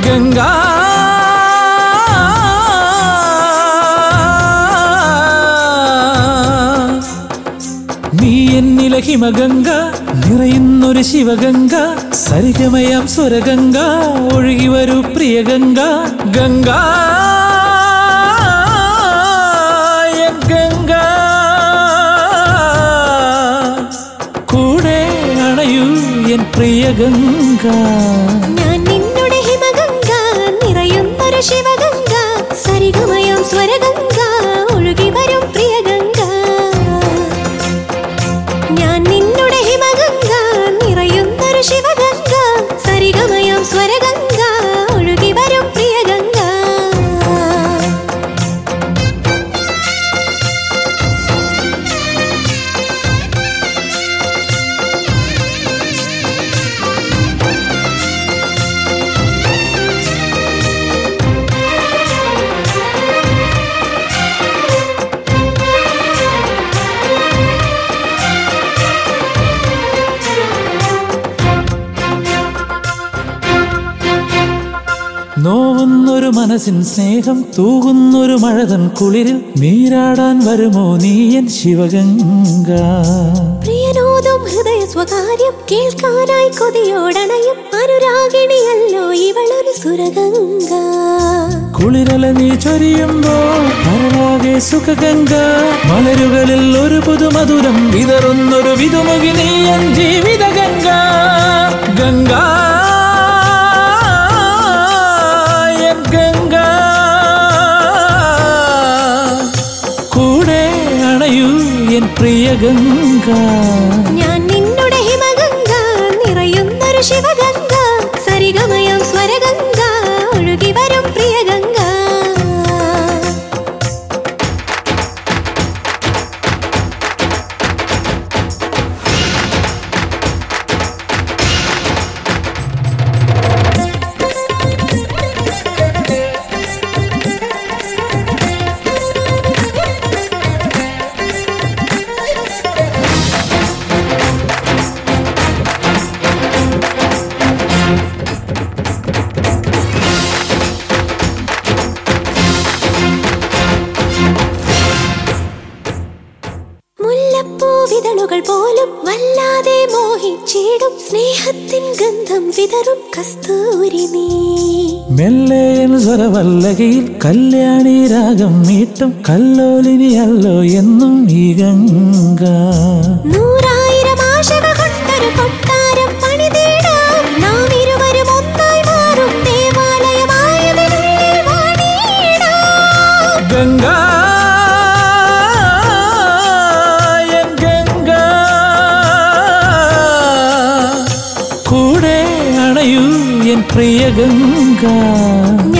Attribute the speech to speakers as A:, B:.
A: ഗംഗാ നീ എന്നില ഹിമഗംഗ നിറയുന്നൊരു ശിവഗംഗ സരിഗമയാം സ്വരഗംഗ ഒഴുകി വരൂ പ്രിയ ഗംഗ ഗംഗ എൻ ഗംഗ കൂടെ അണയൂ എൻ പ്രിയ ഗംഗ
B: ഞാൻ നിന്നുടെ ഹിമഗംഗ നിറയുന്നൊരു ശിവഗംഗ സരിഗമയം സ്വരഗംഗ ഒഴുകി വരും പ്രിയഗംഗ ഞാൻ നിന്നുടെ ഹിമഗംഗ നിറയുന്നൊരു ശിവഗംഗ സരിഗമയം സ്വരഗംഗ ഒഴുകി വരും പ്രിയഗംഗ
A: നോവുന്നൊരു മനസ്സിൻ സ്നേഹം തൂകുന്നൊരു മഴതൻ കുളിരിൽ നീരാടാൻ വരുമോ നീയൻ ശിവഗംഗ
B: പ്രിയനോദം ഹൃദയ സ്വകാര്യം കേൾക്കാനായി കൊതിയോടണയും അനുരാഗിണിയല്ലോ ഇവളൊരു സുരഗംഗ
A: കുളിരല നീ ചൊരിയുമ്പോൾ കരളാകെ സുഖഗംഗ മലരുകളിൽ ഒരു പുതുമധുരം വിതറുന്നൊരു വിതുമുകി നീയൻ ജീവിത ഗംഗ ഗംഗ എൻ ഗംഗ കൂടെ അണയൂ എൻ പ്രിയ ഗംഗ
B: ഞാൻ നിന്നുടെ ഹിമഗംഗ നിറയുന്നൊരു ശിവഗംഗ സരിഗമയം സ്വരഗംഗ ഒഴുകി വരും പ്രിയഗംഗ മുല്ലപ്പൂ വിതളുകൾ പോലും വല്ലാതെ മോഹിച്ചിടും സ്നേഹത്തിൻ ഗന്ധം വിതറും കസ്തൂരി നീ
A: മെല്ലയൻ സ്വരവല്ലകയിൽ കല്യാണി രാഗം മീട്ടും കല്ലോലിനിയല്ലോ എന്നും ഈ ഗംഗ
B: നൂറായിരം ആശകൾ കൊണ്ടൊരു കൊട്ടാരം പണിതീടാം നാം ഇരുവരും ഒന്നായി മാറും ദേവാലയമായതിനുള്ളിൽ വാണിയിടാം
A: ഗംഗ എൻ ഗംഗ കൂടെ അണയൂ എൻ പ്രിയ ഗംഗ